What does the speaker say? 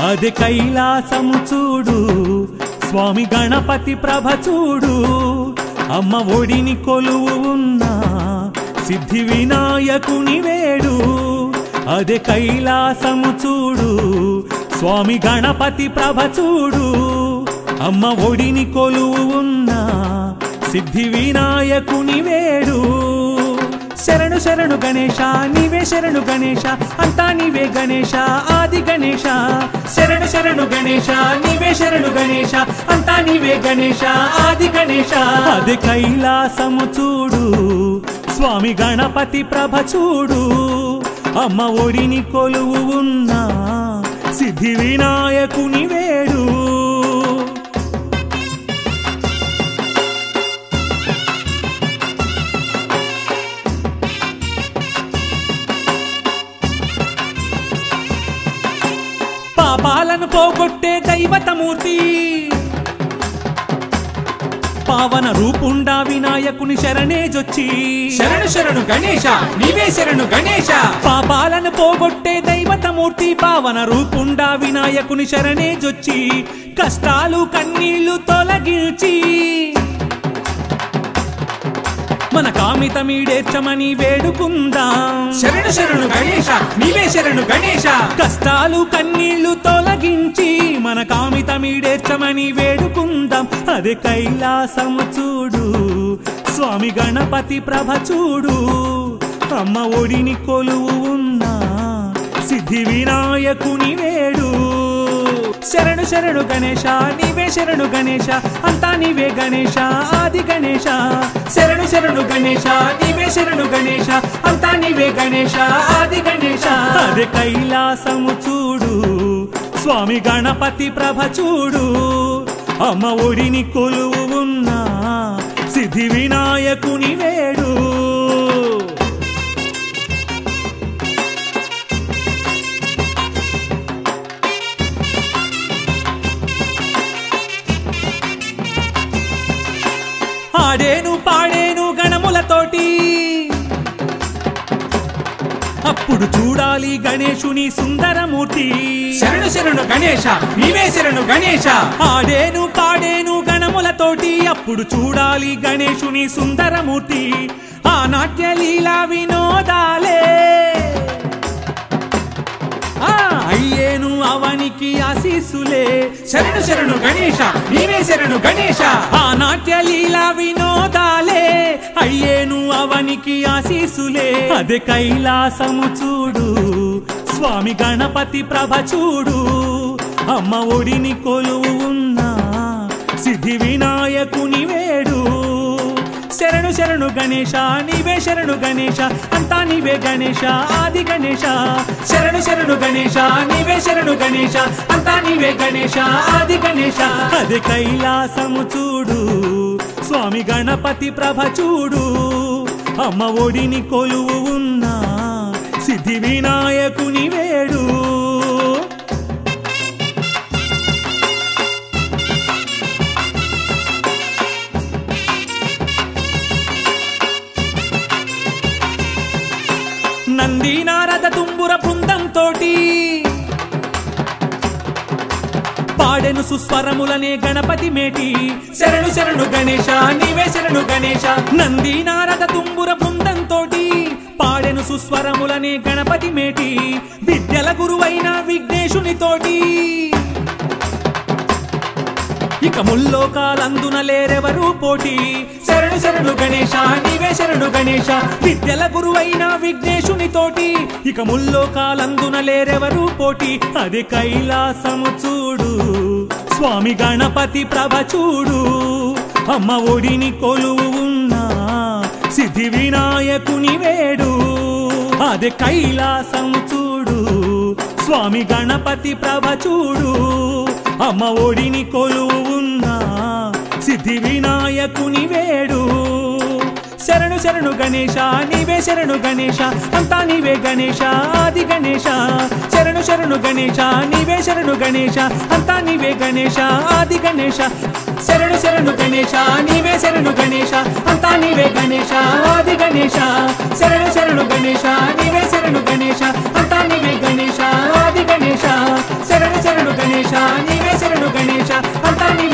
అది కైలాసము చూడు స్వామి గణపతి ప్రభ చూడు అమ్మ ఒడిని కొలువు ఉన్న సిద్ధి వినాయకుని వేడు అదే కైలాసము చూడు స్వామి గణపతి ప్రభ చూడు అమ్మ ఒడిని కొలువు ఉన్న సిద్ధి వినాయకుని వేడు శరణు శరణు గణేశ నీవే శరణు గణేశ అంతా నీవే గణేశ ఆది గణేశ శరణు శరణు గణేశ నీవే శరణు గణేశ అంతా నీవే గణేశ ఆది గణేశ అది కైలాసము చూడు స్వామి గణపతి ప్రభ చూడు అమ్మ ఒడిని కొలువు ఉన్న సిద్ధి వినాయకుని వేడు పాపాలను పోగొట్టే దైవతమూర్తి పావన రూపుండా వినాయకుని శరణేజొచ్చి శరణు శరణు గణేశ నీవే శరణు గణేశ పాపాలను పోగొట్టే దైవతమూర్తి పావన రూపుండా వినాయకుని శరణేజొచ్చి కష్టాలు కన్నీళ్లు తొలగించి మన కామితమీడేర్చమని వేడుకుందాం శరణు శరణు గణేశ నీవే శరణు గణేశ కష్టాలు కన్నీళ్లు తొలగించి మన కామితమీడేర్చమని వేడుకుందాం అదే కైలాసము చూడు స్వామి గణపతి ప్రభ చూడు అమ్మ ఒడిని కొలువు ఉన్న సిద్ధి వినాయకుని వేడు శరణు శరణు గణేశ నీవే శరణు గణేశ అంతా నీవే గణేశ ఆది గణేశ శరణు శరణు గణేశ నీవే శరణు గణేశ అంతా నీవే గణేశ ఆది గణేశ అదే కైలాసము చూడు స్వామి గణపతి ప్రభ చూడు అమ్మ ఒడిని కొలువు ఉన్న సిద్ధి వినాయకుని వేడు ఆడేను పాడేను గణములతోటి అప్పుడు చూడాలి గణేశుని సుందరమూర్తి శరణు శరణు గణేశ నీవే శరణు గణేశ ఆడేను పాడేను గణములతోటి అప్పుడు చూడాలి గణేశుని సుందరమూర్తి ఆ నాట్య లీలా వినోదాలే ఆ అయ్యేను అవనికి ఆశీస్సులే శరణు శరణు గణేశ నీవే శరణు గణేశ ఆ నాట్య లీలా వినోదాలే అయ్యేను అవనికి ఆశీసులే అదే కైలాసము చూడు స్వామి గణపతి ప్రభ చూడు అమ్మ ఒడిని కొలువు ఉన్న సిద్ధి వినాయకుని వేడు శరణు శరణు గణేశ నీవే శరణు గణేశ అంతా నీవే గణేశ ఆది గణేశ శరణు శరణు గణేశ నీవే శరణు గణేశ అంతా నీవే గణేశ ఆది గణేశ అది కైలాసము చూడు స్వామి గణపతి ప్రభ చూడు అమ్మ ఒడిని కొలువు ఉన్న సిద్ధి వినాయకుని వేడు నంది నారద తుంబుర బృందంతోటి పాడెను సుస్వరములనే గణపతి మేటి శరణు శరణు గణేశ నీవే శరణు గణేశ నంది నారద తుంబుర బృందంతోటి పాడెను సుస్వరములనే గణపతి మేటి విద్యల గురువైన విఘ్నేశునితోటి ఇక ముల్లోకాలందున లేరెవరు పోటీ శరణు శరణు గణేశ నీవే శరణు గణేశ విద్యల గురువైన విఘ్నేశునితోటి ఇక ముల్లోకాలందున లేరెవరు పోటీ అది కైలాసము చూడు స్వామి గణపతి ప్రభ చూడు అమ్మ ఒడిని కొలువు ఉన్న సిద్ధి వినాయకుని వేడు అది కైలాసము చూడు స్వామి గణపతి ప్రభ చూడు అమ్మ ఒడిని కొలువు ఉన్న సిద్ధి వినాయకుని వేడు శరణు శరణు గణేశ నీవే శరణు గణేశ అంతా నీవే గణేశ ఆది గణేశ శరణు శరణు గణేశ నీవే శరణు గణేశ అంతా నీవే గణేశ ఆది గణేశ శరణు శరణు గణేశ నీవే శరణు గణేశ అంతా నీవే గణేశ ఆది గణేశ శరణు శరణు గణేశ నీవే శరణు గణేశ అంతా నీవే గణేశ ఆది గణేశ శరణు శరణు గణేశ నీవే శరణు గణేశ అంతా నీవే